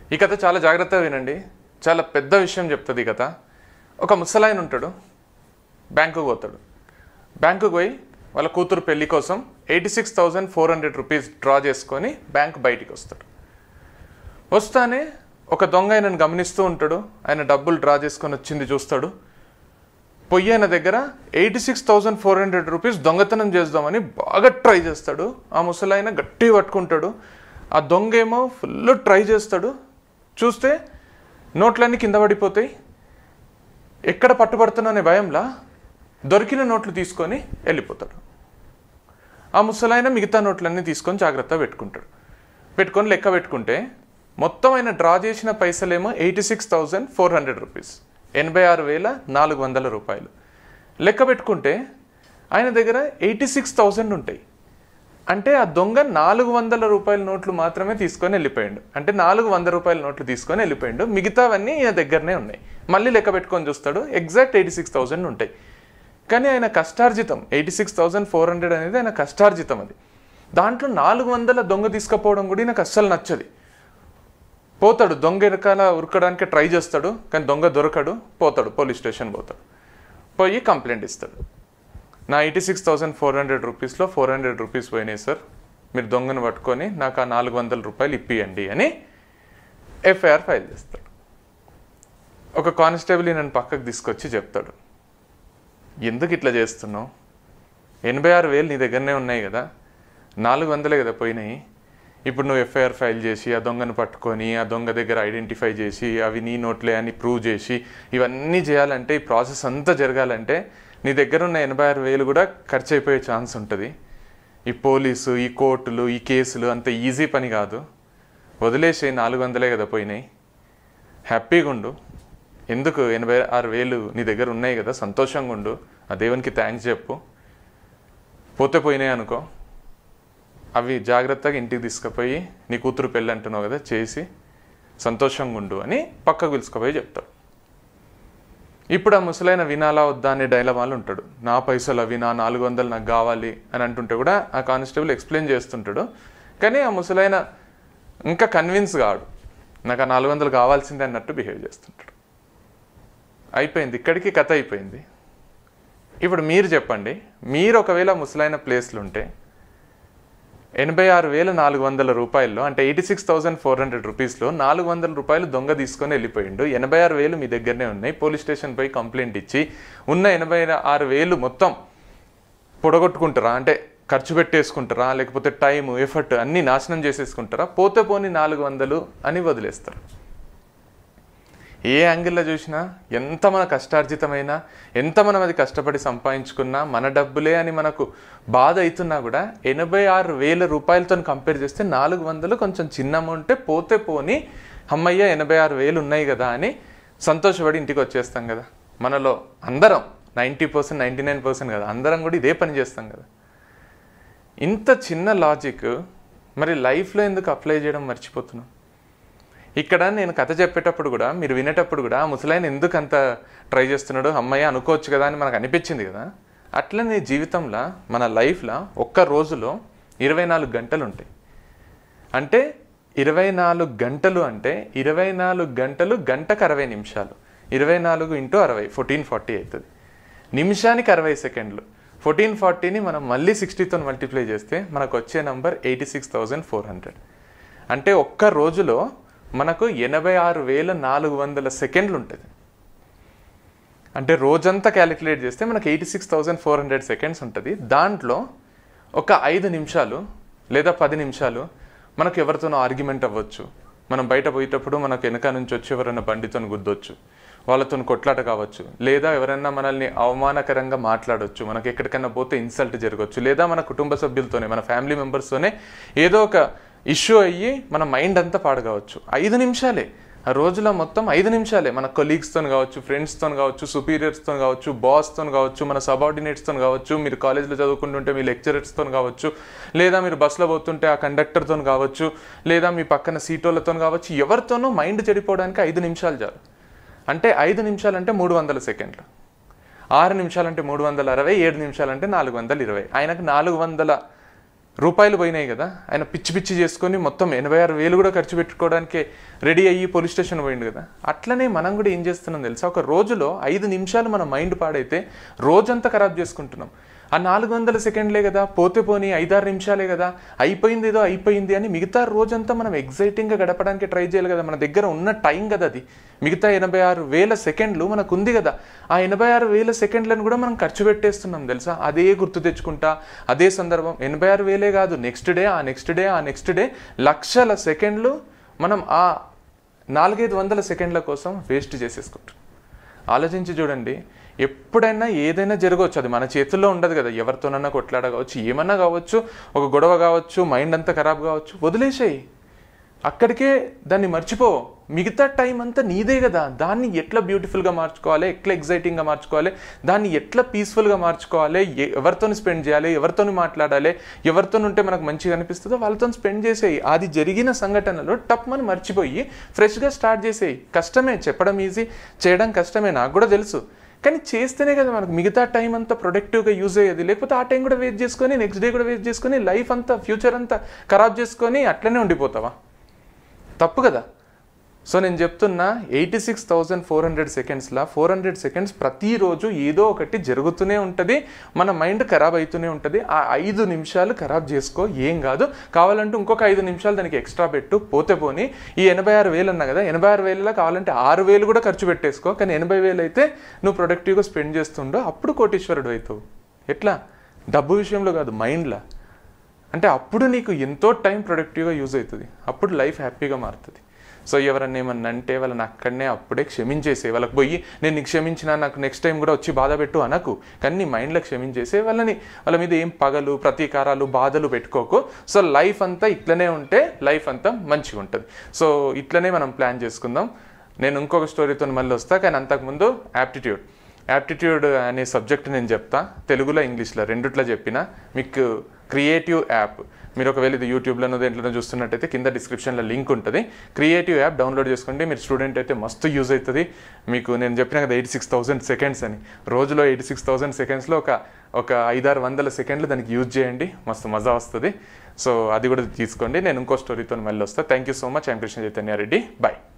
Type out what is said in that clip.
ఈ కథ చాలా జాగ్రత్తగా వినండి చాలా పెద్ద విషయం చెప్తుంది ఈ కథ ఒక ముసలాయన ఉంటాడు బ్యాంకుకు పోతాడు బ్యాంకుకు పోయి వాళ్ళ కూతురు పెళ్లి కోసం eighty six thousand four hundred rupees draw చేసుకొని బ్యాంక్ బయటికి వస్తాడు వస్తానే ఒక దొంగ ఆయనను గమనిస్తూ ఉంటాడు ఆయన డబ్బులు డ్రా చేసుకొని వచ్చింది చూస్తాడు పొయ్యి ఆయన దగ్గర eighty six thousand four hundred rupees దొంగతనం చేద్దామని బాగా ట్రై చేస్తాడు ఆ ముసలాయన గట్టి పట్టుకుంటాడు ఆ దొంగ ఏమో ఫుల్ ట్రై చేస్తాడు చూస్తే నోట్లన్నీ కింద పడిపోతాయి ఎక్కడ పట్టుబడుతున్నానే భయంలా దొరికిన నోట్లు తీసుకొని వెళ్ళిపోతాడు ఆ ముసలాయన మిగతా నోట్లన్నీ తీసుకొని జాగ్రత్త పెట్టుకుంటాడు పెట్టుకొని లెక్క పెట్టుకుంటే మొత్తం ఆయన డ్రా చేసిన పైసలేమో eighty six thousand four hundred rupees ఎనభై ఆరు వేల నాలుగు వందల రూపాయలు లెక్క పెట్టుకుంటే ఆయన దగ్గర ఎయిటీ సిక్స్ థౌజండ్ ఉంటాయి అంటే ఆ దొంగ నాలుగు వందల రూపాయల నోట్లు మాత్రమే తీసుకొని వెళ్ళిపోయాడు అంటే నాలుగు వంద రూపాయల నోట్లు తీసుకొని వెళ్ళిపోయాడు మిగతావన్నీ ఈయన దగ్గరనే ఉన్నాయి మళ్ళీ లెక్క పెట్టుకొని చూస్తాడు ఎగ్జాక్ట్ ఎయిటీ సిక్స్ థౌజండ్ ఉంటాయి కానీ ఆయన కష్టార్జితం eighty six thousand four hundred అనేది ఆయన కష్టార్జితం అది దాంట్లో నాలుగు వందల దొంగ తీసుకుపోవడం కూడా నాకు అస్సలు నచ్చది పోతాడు దొంగ వెనకాల ఉరకడానికి ట్రై చేస్తాడు కానీ దొంగ దొరకడు పోతాడు పోలీస్ స్టేషన్ పోతాడు పోయి కంప్లైంట్ ఇస్తాడు నా eighty six thousand four hundred రూపీస్లో ఫోర్ హండ్రెడ్ రూపీస్ పోయినాయి సార్ మీరు దొంగను పట్టుకొని నాకు ఆ నాలుగు వందల రూపాయలు ఇప్పియండి అని ఎఫ్ఐఆర్ ఫైల్ చేస్తాడు ఒక కానిస్టేబుల్ నన్ను పక్కకు తీసుకొచ్చి చెప్తాడు ఎందుకు ఇట్లా చేస్తున్నావు ఎనభై ఆరు వేలు నీ దగ్గరనే ఉన్నాయి కదా నాలుగు వందలే కదా పోయినాయి ఇప్పుడు నువ్వు ఎఫ్ఐఆర్ ఫైల్ చేసి ఆ దొంగను పట్టుకొని ఆ దొంగ దగ్గర ఐడెంటిఫై చేసి అవి నీ నోట్లే అని ప్రూవ్ చేసి ఇవన్నీ చేయాలంటే ఈ ప్రాసెస్ అంతా జరగాలంటే నీ దగ్గర ఉన్న ఎనభై ఆరు వేలు కూడా ఖర్చు అయిపోయే ఛాన్స్ ఉంటుంది ఈ పోలీసు ఈ కోర్టులు ఈ కేసులు అంత ఈజీ పని కాదు వదిలేసి నాలుగు వందలే కదా పోయినాయి హ్యాపీగా ఉండు ఎందుకు ఎనభై ఆరు వేలు నీ దగ్గర ఉన్నాయి కదా సంతోషంగా ఉండు ఆ దేవునికి థ్యాంక్స్ చెప్పు పోతే పోయినాయి అనుకో అవి జాగ్రత్తగా ఇంటికి తీసుకుపోయి నీ కూతురు పెళ్ళి అంటున్నావు కదా చేసి సంతోషంగా ఉండు అని పక్కకు పిలుచుకుపోయి చెప్తాడు ఇప్పుడు ఆ ముసలైన వినాలా వద్దా అనే డైలమాలు ఉంటాడు నా పైసలు అవి నా నాలుగు వందలు నాకు కావాలి అని అంటుంటే కూడా ఆ కానిస్టేబుల్ ఎక్స్ప్లెయిన్ చేస్తుంటాడు కానీ ఆ ముసలైన ఇంకా కన్విన్స్ కాడు నాకు ఆ నాలుగు వందలు కావాల్సిందే అన్నట్టు బిహేవ్ చేస్తుంటాడు అయిపోయింది ఇక్కడికి కథ అయిపోయింది ఇప్పుడు మీరు చెప్పండి మీరు ఒకవేళ ముసలైన ప్లేస్లు ఉంటే ఎనభై ఆరు వేల నాలుగు వందల రూపాయల్లో అంటే eighty six thousand four hundred రూపీస్లో నాలుగు వందల రూపాయలు దొంగ తీసుకొని వెళ్ళిపోయిండు ఎనభై ఆరు వేలు మీ దగ్గరనే ఉన్నాయి పోలీస్ స్టేషన్ పోయి కంప్లైంట్ ఇచ్చి ఉన్న ఎనభై ఆరు వేలు మొత్తం పొడగొట్టుకుంటారా అంటే ఖర్చు పెట్టేసుకుంటారా లేకపోతే టైం ఎఫర్ట్ అన్నీ నాశనం చేసేసుకుంటారా పోతే పోని నాలుగు వందలు అని వదిలేస్తారు ఏ యాంగిల్లో చూసినా ఎంత మన కష్టార్జితమైనా ఎంత మనం అది కష్టపడి సంపాదించుకున్నా మన డబ్బులే అని మనకు బాధ అవుతున్నా కూడా ఎనభై ఆరు వేల రూపాయలతో కంపేర్ చేస్తే నాలుగు వందలు కొంచెం చిన్న అమౌంటే పోతే పోని అమ్మయ్య ఎనభై ఆరు వేలు ఉన్నాయి కదా అని సంతోషపడి ఇంటికి వచ్చేస్తాం కదా మనలో అందరం ninety percent ninety nine percent కదా అందరం కూడా ఇదే పని చేస్తాం కదా ఇంత చిన్న లాజిక్ మరి లైఫ్లో ఎందుకు అప్లై చేయడం మర్చిపోతున్నాం ఇక్కడ నేను కథ చెప్పేటప్పుడు కూడా మీరు వినేటప్పుడు కూడా ఆ ముసలాయన ఎందుకు అంత ట్రై చేస్తున్నాడు అమ్మాయి అనుకోవచ్చు కదా అని మనకు అనిపించింది కదా అట్లనే జీవితంలో మన లైఫ్లో ఒక్క రోజులో ఇరవై నాలుగు గంటలు ఉంటాయి అంటే ఇరవై నాలుగు గంటలు అంటే ఇరవై నాలుగు గంటలు గంటకు అరవై నిమిషాలు ఇరవై నాలుగు ఇంటూ అరవై ఫోర్టీన్ ఫార్టీ అవుతుంది నిమిషానికి అరవై సెకండ్లు ఫోర్టీన్ ఫార్టీని మనం మళ్ళీ సిక్స్టీతో మల్టిప్లై చేస్తే మనకు వచ్చే number eighty six thousand four hundred అంటే ఒక్క రోజులో మనకు ఎనభై ఆరు వేల నాలుగు వందల సెకండ్లు ఉంటుంది అంటే రోజంతా క్యాలిక్యులేట్ చేస్తే మనకు eighty six thousand four hundred seconds ఉంటుంది దాంట్లో ఒక ఐదు నిమిషాలు లేదా పది నిమిషాలు మనకు ఎవరితోనో ఆర్గ్యుమెంట్ అవ్వచ్చు మనం బయట పోయేటప్పుడు మనకు వెనక నుంచి వచ్చి ఎవరైనా బండితో గుద్దొచ్చు వాళ్ళతో కొట్లాట కావచ్చు లేదా ఎవరైనా మనల్ని అవమానకరంగా మాట్లాడవచ్చు మనకి ఎక్కడికైనా పోతే ఇన్సల్ట్ జరగవచ్చు లేదా మన కుటుంబ సభ్యులతోనే మన ఫ్యామిలీ మెంబర్స్తోనే ఏదో ఒక ఇష్యూ అయ్యి మన మైండ్ అంతా పాడు కావచ్చు ఐదు నిమిషాలే ఆ రోజులో మొత్తం ఐదు నిమిషాలే మన కొలీగ్స్తో కావచ్చు ఫ్రెండ్స్తో కావచ్చు సుపీరియర్స్తో కావచ్చు బాస్తో కావచ్చు మన సబార్డినేట్స్తో కావచ్చు మీరు కాలేజ్లో చదువుకుంటుంటే మీ లెక్చరర్స్తో కావచ్చు లేదా మీరు బస్సులో పోతుంటే ఆ కండక్టర్తో కావచ్చు లేదా మీ పక్కన సీటోళ్ళతో కావచ్చు ఎవరితోనూ మైండ్ చెడిపోవడానికి ఐదు నిమిషాలు చాలు అంటే ఐదు నిమిషాలంటే మూడు వందల సెకండ్లు ఆరు నిమిషాలంటే మూడు వందల అరవై ఏడు నిమిషాలంటే నాలుగు వందల ఇరవై ఆయనకు నాలుగు వందల రూపాయలు పోయినాయి కదా ఆయన పిచ్చి పిచ్చి చేసుకొని మొత్తం ఎనభై ఆరు వేలు కూడా ఖర్చు పెట్టుకోవడానికి రెడీ అయ్యి పోలీస్ స్టేషన్ పోయిండు కదా అట్లనే మనం కూడా ఏం చేస్తున్నాం తెలుసా ఒక రోజులో ఐదు నిమిషాలు మన మైండ్ పాడైతే రోజంతా ఖరాబ్ చేసుకుంటున్నాం ఆ నాలుగు వందల సెకండ్లే కదా పోతే పోనీ ఐదారు నిమిషాలే కదా అయిపోయింది ఏదో అయిపోయింది అని మిగతా రోజంతా మనం ఎగ్జైటింగ్గా గడపడానికి ట్రై చేయాలి కదా మన దగ్గర ఉన్న టైం కదా అది మిగతా ఎనభై ఆరు వేల సెకండ్లు మనకు ఉంది కదా ఆ ఎనభై ఆరు వేల సెకండ్లను కూడా మనం ఖర్చు పెట్టేస్తున్నాం తెలుసా అదే గుర్తు తెచ్చుకుంటా అదే సందర్భం ఎనభై ఆరు వేలే కాదు నెక్స్ట్ డే ఆ నెక్స్ట్ డే ఆ నెక్స్ట్ డే లక్షల సెకండ్లు మనం ఆ నాలుగైదు వందల సెకండ్ల కోసం వేస్ట్ చేసేసుకుంటాం ఆలోచించి చూడండి ఎప్పుడైనా ఏదైనా జరగవచ్చు అది మన చేతుల్లో ఉండదు కదా ఎవరితోనన్నా కొట్లాడ కావచ్చు ఏమన్నా కావచ్చు ఒక గొడవ కావచ్చు మైండ్ అంతా ఖరాబ్ కావచ్చు వదిలేసేయి అక్కడికే దాన్ని మర్చిపో మిగతా టైం అంతా నీదే కదా దాన్ని ఎట్లా బ్యూటిఫుల్గా మార్చుకోవాలి ఎట్లా ఎగ్జైటింగ్గా మార్చుకోవాలి దాన్ని ఎట్లా పీస్ఫుల్గా మార్చుకోవాలి ఎ- ఎవరితో స్పెండ్ చేయాలి ఎవరితో మాట్లాడాలి ఎవరితో ఉంటే మనకు మంచిగా అనిపిస్తుందో వాళ్ళతో స్పెండ్ చేసేయి అది జరిగిన సంఘటనలో టప్ అని మర్చిపోయి ఫ్రెష్గా స్టార్ట్ చేసేయి కష్టమే చెప్పడం ఈజీ చేయడం కష్టమే నాకు కూడా తెలుసు కానీ చేస్తేనే కదా మనకు మిగతా టైం అంతా ప్రొడక్టివ్గా యూజ్ అయ్యేది లేకపోతే ఆ టైం కూడా వేస్ట్ చేసుకొని నెక్స్ట్ డే కూడా వేస్ట్ చేసుకొని లైఫ్ అంతా ఫ్యూచర్ అంతా ఖరాబ్ చేసుకొని అట్లనే ఉండిపోతావా తప్పు కదా సో నేను చెప్తున్నా eighty six thousand four hundred సెకండ్స్లా ఫోర్ హండ్రెడ్ సెకండ్స్ ప్రతిరోజు ఏదో ఒకటి జరుగుతూనే ఉంటుంది మన మైండ్ ఖరాబ్ అవుతూనే ఉంటుంది ఆ ఐదు నిమిషాలు ఖరాబ్ చేసుకో ఏం కాదు కావాలంటే ఇంకొక ఐదు నిమిషాలు దానికి ఎక్స్ట్రా పెట్టు పోతే పోని ఈ ఎనభై ఆరు వేలు అన్నా కదా ఎనభై ఆరు వేలలో కావాలంటే ఆరు వేలు కూడా ఖర్చు పెట్టేసుకో కానీ ఎనభై వేలు అయితే నువ్వు ప్రొడక్టివ్గా స్పెండ్ చేస్తుండో అప్పుడు కోటీశ్వరుడు అవుతావు ఎట్లా డబ్బు విషయంలో కాదు మైండ్లా అంటే అప్పుడు నీకు ఎంతో టైం ప్రొడక్టివ్గా యూజ్ అవుతుంది అప్పుడు లైఫ్ హ్యాపీగా మారుతుంది సో ఎవరన్నా ఏమన్నా అంటే వాళ్ళని అక్కడనే అప్పుడే క్షమించేసే వాళ్ళకి పోయి నేను నీకు క్షమించినా నాకు నెక్స్ట్ టైం కూడా వచ్చి బాధ పెట్టు అనకు కానీ నీ మైండ్లో క్షమించేసే వాళ్ళని వాళ్ళ మీద ఏం పగలు ప్రతీకారాలు బాధలు పెట్టుకోకు సో లైఫ్ అంతా ఇట్లనే ఉంటే లైఫ్ అంతా మంచిగా ఉంటుంది సో ఇట్లనే మనం ప్లాన్ చేసుకుందాం నేను ఇంకొక స్టోరీతో మళ్ళీ వస్తా కానీ అంతకుముందు యాప్టిట్యూడ్ యాప్టిట్యూడ్ అనే సబ్జెక్ట్ నేను చెప్తా తెలుగులో ఇంగ్లీష్లో రెండిట్లో చెప్పిన మీకు క్రియేటివ్ యాప్ మీరు ఒకవేళ ఇది యూట్యూబ్లోనో దేంట్లోనో చూస్తున్నట్టయితే కింద డిస్క్రిప్షన్లో లింక్ ఉంటుంది క్రియేటివ్ యాప్ డౌన్లోడ్ చేసుకోండి మీరు స్టూడెంట్ అయితే మస్తు యూజ్ అవుతుంది మీకు నేను చెప్పిన కదా ఎయిటీ సిక్స్ థౌసండ్ సెకండ్స్ అని రోజులో ఎయిటీ సిక్స్ థౌసండ్ సెకండ్స్లో ఒక ఒక ఐదారు వందల సెకండ్లు దానికి యూజ్ చేయండి మస్తు మజా వస్తుంది సో అది కూడా తీసుకోండి నేను ఇంకో స్టోరీతో మళ్ళీ వస్తాను thank you so much I'm Krishna Chaitanya Reddy bye